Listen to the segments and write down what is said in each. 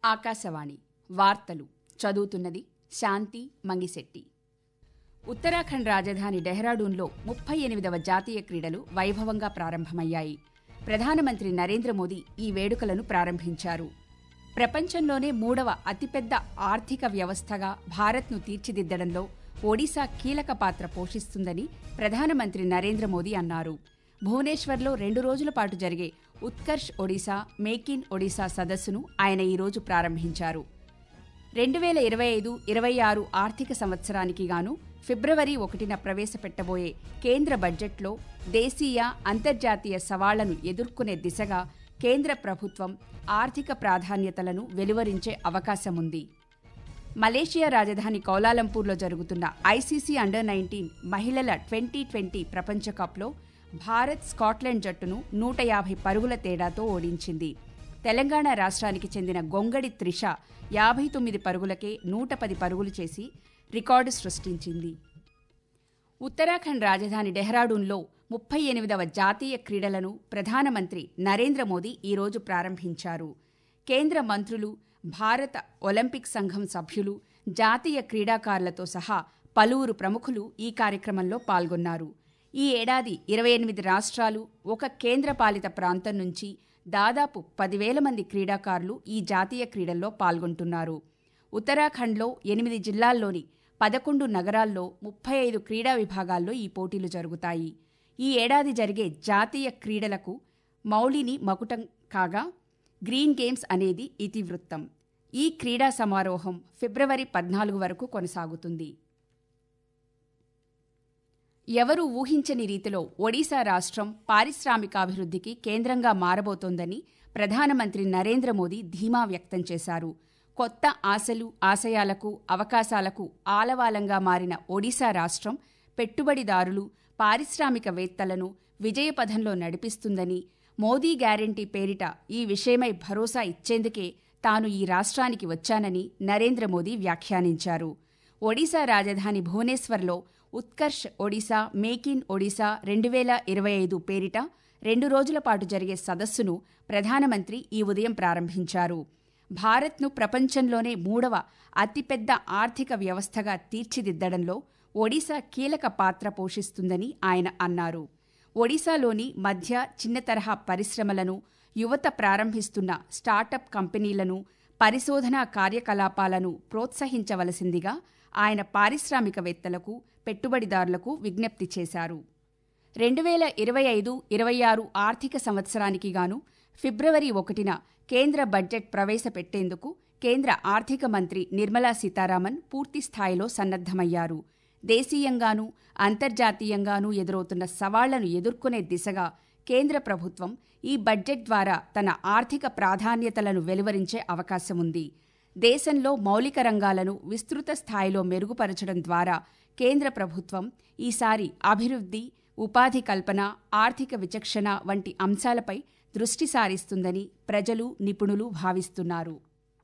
ఆకాశవాణి వార్తలు చదువుతున్నది శాంతి మంగిశెట్టి ఉత్తరాఖండ్ రాజధాని డెహ్రాడూన్లో ముప్పై ఎనిమిదవ జాతీయ క్రీడలు వైభవంగా ప్రారంభమయ్యాయి ప్రధానమంత్రి నరేంద్ర మోదీ ఈ వేడుకలను ప్రారంభించారు ప్రపంచంలోనే మూడవ అతిపెద్ద ఆర్థిక వ్యవస్థగా భారత్ను తీర్చిదిద్దడంలో ఒడిశా కీలక పాత్ర పోషిస్తుందని ప్రధానమంత్రి నరేంద్ర మోదీ అన్నారు భువనేశ్వర్లో రెండు రోజుల పాటు జరిగే ఉత్కర్ష్ ఒడిశా మేక్ ఇన్ ఒడిశా సదస్సును ఆయన ఈరోజు ప్రారంభించారు రెండు వేల ఇరవై ఐదు ఇరవై ఆరు ఆర్థిక సంవత్సరానికి గాను ఫిబ్రవరి ఒకటిన ప్రవేశపెట్టబోయే కేంద్ర బడ్జెట్లో దేశీయ అంతర్జాతీయ సవాళ్లను ఎదుర్కొనే దిశగా కేంద్ర ప్రభుత్వం ఆర్థిక ప్రాధాన్యతలను వెలువరించే అవకాశముంది మలేషియా రాజధాని కౌలాలంపూర్లో జరుగుతున్న ఐసీసీ అండర్ నైన్టీన్ మహిళల ట్వంటీ ట్వంటీ ప్రపంచ కప్లో భారత్ స్కాట్లాండ్ జట్టును నూట యాభై పరుగుల తేడాతో ఓడించింది తెలంగాణ రాష్ట్రానికి చెందిన గొంగడి త్రిష యాభై తొమ్మిది పరుగులకే నూట పది పరుగులు చేసి రికార్డు సృష్టించింది ఉత్తరాఖండ్ రాజధాని డెహ్రాడూన్లో ముప్పై ఎనిమిదవ జాతీయ క్రీడలను ప్రధానమంత్రి నరేంద్ర మోదీ ఈరోజు ప్రారంభించారు కేంద్ర మంత్రులు భారత ఒలింపిక్ సంఘం సభ్యులు జాతీయ క్రీడాకారులతో సహా పలువురు ప్రముఖులు ఈ కార్యక్రమంలో పాల్గొన్నారు ఈ ఏడాది ఇరవై ఎనిమిది రాష్ట్రాలు ఒక కేంద్రపాలిత ప్రాంతం నుంచి దాదాపు పదివేల మంది క్రీడాకారులు ఈ జాతీయ క్రీడల్లో పాల్గొంటున్నారు ఉత్తరాఖండ్లో ఎనిమిది జిల్లాల్లోని పదకొండు నగరాల్లో ముప్పై ఐదు క్రీడా విభాగాల్లో ఈ పోటీలు జరుగుతాయి ఈ ఏడాది జరిగే జాతీయ క్రీడలకు మౌలిని మకుటం కాగా గ్రీన్ గేమ్స్ అనేది ఇతివృత్తం ఈ క్రీడా సమారోహం ఫిబ్రవరి పద్నాలుగు వరకు కొనసాగుతుంది ఎవరూ ఊహించని రీతిలో ఒడిశా రాష్ట్రం పారిశ్రామికాభివృద్ధికి కేంద్రంగా మారబోతోందని ప్రధానమంత్రి నరేంద్ర మోదీ ధీమా వ్యక్తం చేశారు కొత్త ఆశలు ఆశయాలకు అవకాశాలకు ఆలవాలంగా మారిన ఒడిశా రాష్ట్రం పెట్టుబడిదారులు పారిశ్రామికవేత్తలను విజయపథంలో నడిపిస్తుందని మోదీ గ్యారంటీ పేరిట ఈ విషయమై భరోసా ఇచ్చేందుకే తాను ఈ రాష్ట్రానికి వచ్చానని నరేంద్ర మోదీ వ్యాఖ్యానించారు ఒడిశా రాజధాని భువనేశ్వర్లో ఉత్కర్ష్ ఒడిశా మేక్ ఇన్ ఒడిశా రెండు వేల ఇరవై ఐదు పేరిట రెండు రోజుల పాటు జరిగే సదస్సును ప్రధానమంత్రి ఈ ఉదయం ప్రారంభించారు భారత్ను ప్రపంచంలోనే మూడవ అతిపెద్ద ఆర్థిక వ్యవస్థగా తీర్చిదిద్దడంలో ఒడిశా కీలక పాత్ర పోషిస్తుందని ఆయన అన్నారు ఒడిశాలోని మధ్య చిన్న తరహా పరిశ్రమలను యువత ప్రారంభిస్తున్న స్టార్టప్ కంపెనీలను పరిశోధనా కార్యకలాపాలను ప్రోత్సహించవలసిందిగా ఆయన పారిశ్రామికవేత్తలకు పెట్టుబడిదారులకు విజ్ఞప్తి చేశారు రెండు వేల ఇరవై ఐదు ఇరవై ఆరు ఆర్థిక సంవత్సరానికి గాను ఫిబ్రవరి ఒకటిన కేంద్ర బడ్జెట్ ప్రవేశపెట్టేందుకు కేంద్ర ఆర్థిక మంత్రి నిర్మలా సీతారామన్ పూర్తి స్థాయిలో సన్నద్దమయ్యారు దేశీయంగానూ అంతర్జాతీయంగానూ ఎదురవుతున్న సవాళ్లను ఎదుర్కొనే దిశగా కేంద్ర ప్రభుత్వం ఈ బడ్జెట్ ద్వారా తన ఆర్థిక ప్రాధాన్యతలను వెలువరించే అవకాశముంది దేశంలో మౌలిక రంగాలను విస్తృత స్థాయిలో మెరుగుపరచడం ద్వారా కేంద్ర ప్రభుత్వం ఈసారి అభివృద్ధి ఉపాధి కల్పన ఆర్థిక విచక్షణ వంటి అంశాలపై దృష్టి సారిస్తుందని ప్రజలు నిపుణులు భావిస్తున్నారు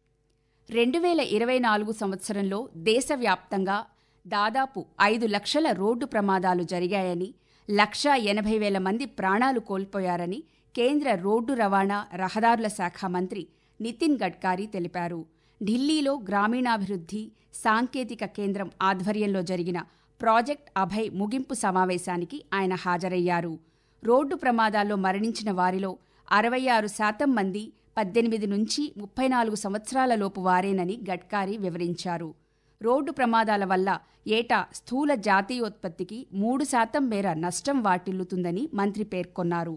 రెండు వేల ఇరవై నాలుగు సంవత్సరంలో దేశవ్యాప్తంగా దాదాపు ఐదు లక్షల రోడ్డు ప్రమాదాలు జరిగాయని లక్షా ఎనభై వేల మంది ప్రాణాలు కోల్పోయారని కేంద్ర రోడ్డు రవాణా రహదారుల శాఖ మంత్రి నితిన్ గడ్కారీ తెలిపారు ఢిల్లీలో గ్రామీణాభివృద్ధి సాంకేతిక కేంద్రం ఆధ్వర్యంలో జరిగిన ప్రాజెక్ట్ అభయ్ ముగింపు సమావేశానికి ఆయన హాజరయ్యారు రోడ్డు ప్రమాదాల్లో మరణించిన వారిలో అరవై ఆరు శాతం మంది పద్దెనిమిది నుంచి ముప్పై నాలుగు సంవత్సరాల లోపు వారేనని గడ్కారీ వివరించారు రోడ్డు ప్రమాదాల వల్ల ఏటా స్థూల జాతీయోత్పత్తికి మూడు శాతం మేర నష్టం వాటిల్లుతుందని మంత్రి పేర్కొన్నారు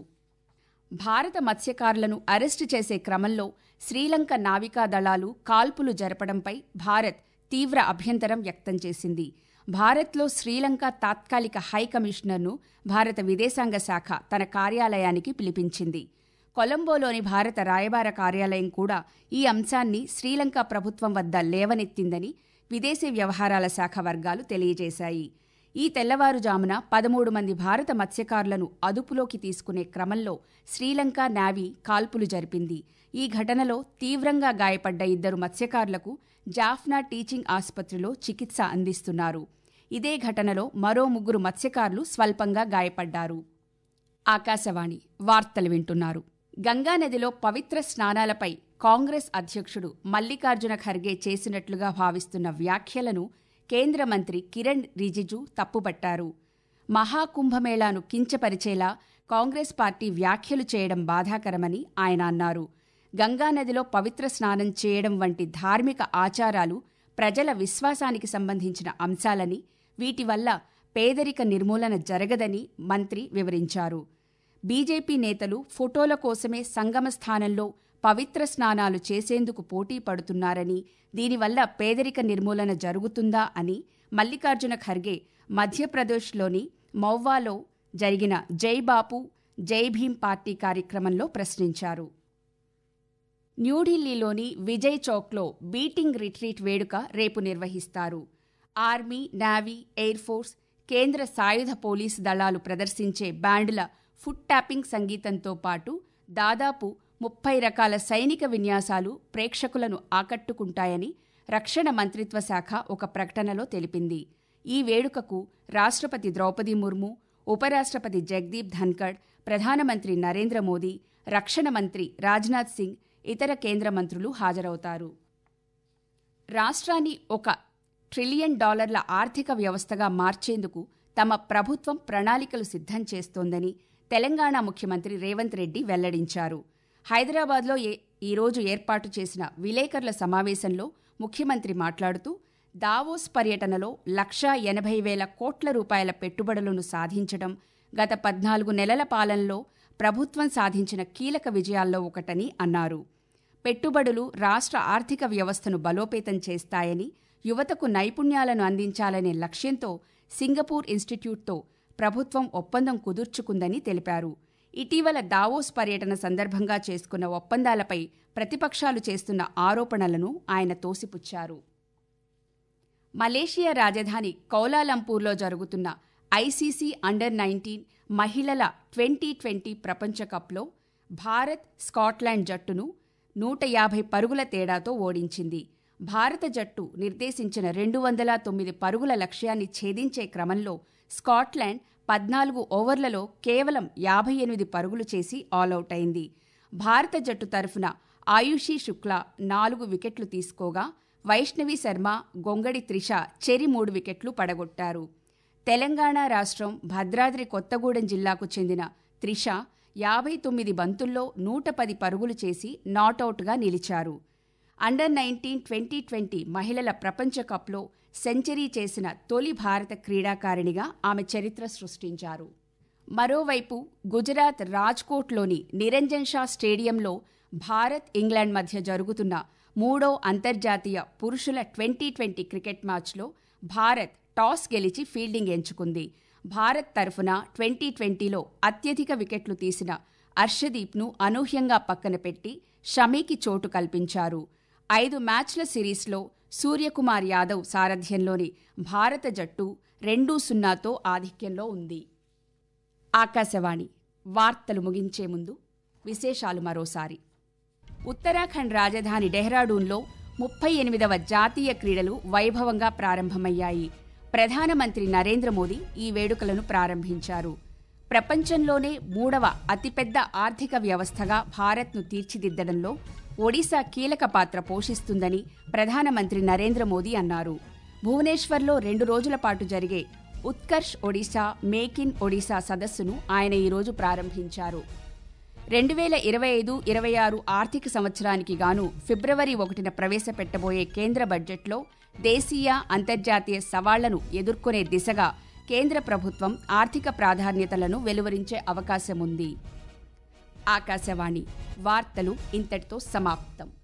భారత మత్స్యకారులను అరెస్టు చేసే క్రమంలో శ్రీలంక నావికా దళాలు కాల్పులు జరపడంపై భారత్ తీవ్ర అభ్యంతరం వ్యక్తం చేసింది భారత్లో శ్రీలంక తాత్కాలిక హై కమిషనర్ను భారత విదేశాంగ శాఖ తన కార్యాలయానికి పిలిపించింది కొలంబోలోని భారత రాయబార కార్యాలయం కూడా ఈ అంశాన్ని శ్రీలంక ప్రభుత్వం వద్ద లేవనెత్తిందని విదేశీ వ్యవహారాల శాఖ వర్గాలు తెలియజేశాయి ఈ తెల్లవారుజామున పదమూడు మంది భారత మత్స్యకారులను అదుపులోకి తీసుకునే క్రమంలో శ్రీలంక నావీ కాల్పులు జరిపింది ఈ ఘటనలో తీవ్రంగా గాయపడ్డ ఇద్దరు మత్స్యకారులకు జాఫ్నా టీచింగ్ ఆసుపత్రిలో చికిత్స అందిస్తున్నారు ఇదే ఘటనలో మరో ముగ్గురు మత్స్యకారులు స్వల్పంగా గాయపడ్డారు ఆకాశవాణి వార్తలు వింటున్నారు గంగానదిలో పవిత్ర స్నానాలపై కాంగ్రెస్ అధ్యక్షుడు మల్లికార్జున ఖర్గే చేసినట్లుగా భావిస్తున్న వ్యాఖ్యలను కేంద్ర మంత్రి కిరణ్ రిజిజు తప్పుపట్టారు మహాకుంభమేళాను కించపరిచేలా కాంగ్రెస్ పార్టీ వ్యాఖ్యలు చేయడం బాధాకరమని ఆయన అన్నారు గంగానదిలో పవిత్ర స్నానం చేయడం వంటి ధార్మిక ఆచారాలు ప్రజల విశ్వాసానికి సంబంధించిన అంశాలని వీటి వల్ల పేదరిక నిర్మూలన జరగదని మంత్రి వివరించారు బీజేపీ నేతలు ఫోటోల కోసమే సంగమ స్థానంలో పవిత్ర స్నానాలు చేసేందుకు పోటీ పడుతున్నారని దీనివల్ల పేదరిక నిర్మూలన జరుగుతుందా అని మల్లికార్జున ఖర్గే మధ్యప్రదేశ్లోని మౌవాలో జరిగిన జై బాపు జై భీం పార్టీ కార్యక్రమంలో ప్రశ్నించారు న్యూఢిల్లీలోని విజయ్ చౌక్లో బీటింగ్ రిట్రీట్ వేడుక రేపు నిర్వహిస్తారు ఆర్మీ నావీ ఎయిర్ ఫోర్స్ కేంద్ర సాయుధ పోలీసు దళాలు ప్రదర్శించే బ్యాండుల ఫుట్ ట్యాపింగ్ సంగీతంతో పాటు దాదాపు ముప్పై రకాల సైనిక విన్యాసాలు ప్రేక్షకులను ఆకట్టుకుంటాయని రక్షణ మంత్రిత్వ శాఖ ఒక ప్రకటనలో తెలిపింది ఈ వేడుకకు రాష్ట్రపతి ద్రౌపది ముర్ము ఉపరాష్ట్రపతి జగదీప్ ధన్కడ్ ప్రధానమంత్రి నరేంద్ర మోదీ రక్షణ మంత్రి రాజ్నాథ్ సింగ్ ఇతర కేంద్ర మంత్రులు హాజరవుతారు రాష్ట్రాన్ని ఒక ట్రిలియన్ డాలర్ల ఆర్థిక వ్యవస్థగా మార్చేందుకు తమ ప్రభుత్వం ప్రణాళికలు సిద్ధం చేస్తోందని తెలంగాణ ముఖ్యమంత్రి రేవంత్ రెడ్డి వెల్లడించారు హైదరాబాద్లో ఏ ఈరోజు ఏర్పాటు చేసిన విలేకరుల సమావేశంలో ముఖ్యమంత్రి మాట్లాడుతూ దావోస్ పర్యటనలో లక్షా ఎనభై వేల కోట్ల రూపాయల పెట్టుబడులను సాధించడం గత పద్నాలుగు నెలల పాలనలో ప్రభుత్వం సాధించిన కీలక విజయాల్లో ఒకటని అన్నారు పెట్టుబడులు రాష్ట్ర ఆర్థిక వ్యవస్థను బలోపేతం చేస్తాయని యువతకు నైపుణ్యాలను అందించాలనే లక్ష్యంతో సింగపూర్ ఇన్స్టిట్యూట్తో ప్రభుత్వం ఒప్పందం కుదుర్చుకుందని తెలిపారు ఇటీవల దావోస్ పర్యటన సందర్భంగా చేసుకున్న ఒప్పందాలపై ప్రతిపక్షాలు చేస్తున్న ఆరోపణలను ఆయన తోసిపుచ్చారు మలేషియా రాజధాని కౌలాలంపూర్లో జరుగుతున్న ఐసీసీ అండర్ నైన్టీన్ మహిళల ట్వంటీ ట్వంటీ ప్రపంచ కప్లో భారత్ స్కాట్లాండ్ జట్టును నూట యాభై పరుగుల తేడాతో ఓడించింది భారత జట్టు నిర్దేశించిన రెండు వందల తొమ్మిది పరుగుల లక్ష్యాన్ని ఛేదించే క్రమంలో స్కాట్లాండ్ పద్నాలుగు ఓవర్లలో కేవలం యాభై ఎనిమిది పరుగులు చేసి ఆలౌట్ అయింది భారత జట్టు తరఫున ఆయుషి శుక్లా నాలుగు వికెట్లు తీసుకోగా వైష్ణవి శర్మ గొంగడి త్రిష చెరి మూడు వికెట్లు పడగొట్టారు తెలంగాణ రాష్ట్రం భద్రాద్రి కొత్తగూడెం జిల్లాకు చెందిన త్రిష యాభై తొమ్మిది బంతుల్లో నూట పది పరుగులు చేసి నాటౌట్గా నిలిచారు అండర్ నైన్టీన్ ట్వంటీ ట్వంటీ మహిళల ప్రపంచ కప్లో సెంచరీ చేసిన తొలి భారత క్రీడాకారిణిగా ఆమె చరిత్ర సృష్టించారు మరోవైపు గుజరాత్ రాజ్కోట్లోని నిరంజన్ షా స్టేడియంలో భారత్ ఇంగ్లాండ్ మధ్య జరుగుతున్న మూడో అంతర్జాతీయ పురుషుల ట్వంటీ ట్వంటీ క్రికెట్ మ్యాచ్లో భారత్ టాస్ గెలిచి ఫీల్డింగ్ ఎంచుకుంది భారత్ తరఫున ట్వంటీ ట్వంటీలో అత్యధిక వికెట్లు తీసిన అర్షదీప్ను అనూహ్యంగా పక్కన పెట్టి షమీకి చోటు కల్పించారు ఐదు మ్యాచ్ల సిరీస్లో సూర్యకుమార్ యాదవ్ సారథ్యంలోని భారత జట్టు రెండు సున్నాతో ఆధిక్యంలో ఉంది ఆకాశవాణి వార్తలు ముగించే ముందు విశేషాలు మరోసారి ఉత్తరాఖండ్ రాజధాని డెహ్రాడూన్లో ముప్పై ఎనిమిదవ జాతీయ క్రీడలు వైభవంగా ప్రారంభమయ్యాయి ప్రధానమంత్రి నరేంద్ర మోదీ ఈ వేడుకలను ప్రారంభించారు ప్రపంచంలోనే మూడవ అతిపెద్ద ఆర్థిక వ్యవస్థగా భారత్ను తీర్చిదిద్దడంలో ఒడిశా కీలక పాత్ర పోషిస్తుందని ప్రధానమంత్రి నరేంద్ర మోదీ అన్నారు భువనేశ్వర్లో రెండు రోజుల పాటు జరిగే ఉత్కర్ష్ ఒడిశా మేక్ ఇన్ ఒడిశా సదస్సును ఆయన ఈరోజు ప్రారంభించారు రెండు వేల ఇరవై ఐదు ఇరవై ఆరు ఆర్థిక సంవత్సరానికి గాను ఫిబ్రవరి ఒకటిన ప్రవేశపెట్టబోయే కేంద్ర బడ్జెట్లో దేశీయ అంతర్జాతీయ సవాళ్లను ఎదుర్కొనే దిశగా కేంద్ర ప్రభుత్వం ఆర్థిక ప్రాధాన్యతలను వెలువరించే అవకాశం ఉంది ఆకాశవాణి వార్తలు ఇంతటితో సమాప్తం